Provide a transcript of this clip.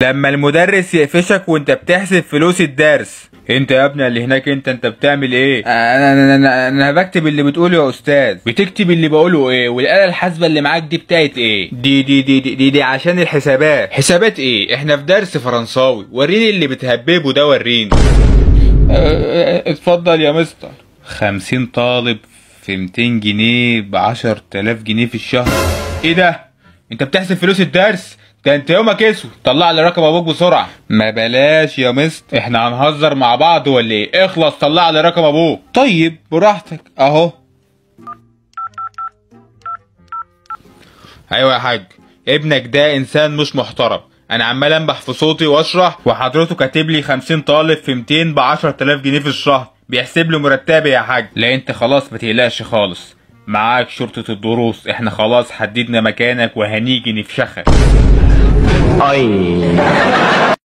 لما المدرس يقفشك وانت بتحسب فلوس الدرس انت يا ابني اللي هناك انت انت بتعمل ايه انا انا انا, أنا بكتب اللي بتقوله يا استاذ بتكتب اللي بقوله ايه والاله الحاسبه اللي معاك دي بتاعت ايه دي دي دي دي, دي, دي عشان الحسابات حسابات ايه احنا في درس فرنساوي وريني اللي بتهببه ده وريني اتفضل يا مستر خمسين طالب في 200 جنيه ب 10000 جنيه في الشهر ايه ده انت بتحسب فلوس الدرس ده انت يومك اسود طلع لي رقم ابوك بسرعه ما بلاش يا مستر احنا هنهزر مع بعض ولا ايه اخلص طلع لي رقم ابوك طيب براحتك اهو ايوه يا حاج ابنك ده انسان مش محترم انا عمال انبح في صوتي واشرح وحضرته كاتب لي 50 طالب في 200 ب 10000 جنيه في الشهر بيحسب لي مرتبي يا حاج لا انت خلاص ما تقلقش خالص معاك شرطة الدروس احنا خلاص حددنا مكانك وهنيجي نفشخك اي